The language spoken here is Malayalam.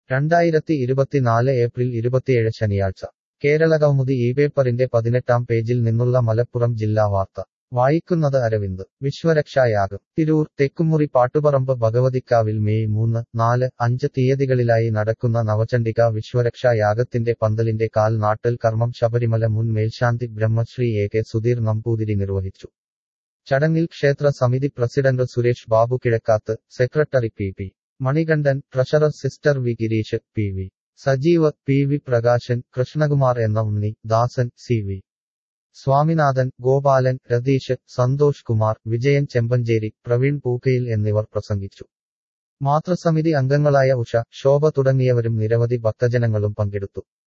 രണ്ടായിരത്തി ഇരുപത്തിനാല് ഏപ്രിൽ ഇരുപത്തിയേഴ് ശനിയാഴ്ച കേരള കൗമുദി ഈ പേപ്പറിന്റെ പതിനെട്ടാം പേജിൽ നിന്നുള്ള മലപ്പുറം ജില്ലാ വാർത്ത വായിക്കുന്നത് അരവിന്ദ് വിശ്വരക്ഷായാഗം തിരൂർ തെക്കുമുറി പാട്ടുപറമ്പ് ഭഗവതിക്കാവിൽ മെയ് മൂന്ന് നാല് അഞ്ച് തീയതികളിലായി നടക്കുന്ന നവചണ്ഡിക വിശ്വരക്ഷായാഗത്തിന്റെ പന്തലിന്റെ കാൽ നാട്ടൽ കർമ്മം ശബരിമല മുൻ മേൽശാന്തി ബ്രഹ്മശ്രീ എ കെ സുധീർ നമ്പൂതിരി നിർവഹിച്ചു ചടങ്ങിൽ ക്ഷേത്ര സമിതി president Suresh Babu Kizhakkath secretary P P Manikandan treasurer sister V Gireesh P V Sajeev P V Prakashan Krishnakumar എന്ന ഉണ്ണി ദാസൻ സി വി സ്വാമിനാഥൻ ഗോപാലൻ രതീഷ് സന്തോഷ് കുമാർ വിജയൻ ചെമ്പഞ്ചേരി പ്രവീൺ പൂക്കയിൽ എന്നിവർ പ്രസംഗിച്ചു മാതൃസമിതി അംഗങ്ങളായ ഉഷ ശോഭ തുടങ്ങിയവരും നിരവധി ഭക്തജനങ്ങളും പങ്കെടുത്തു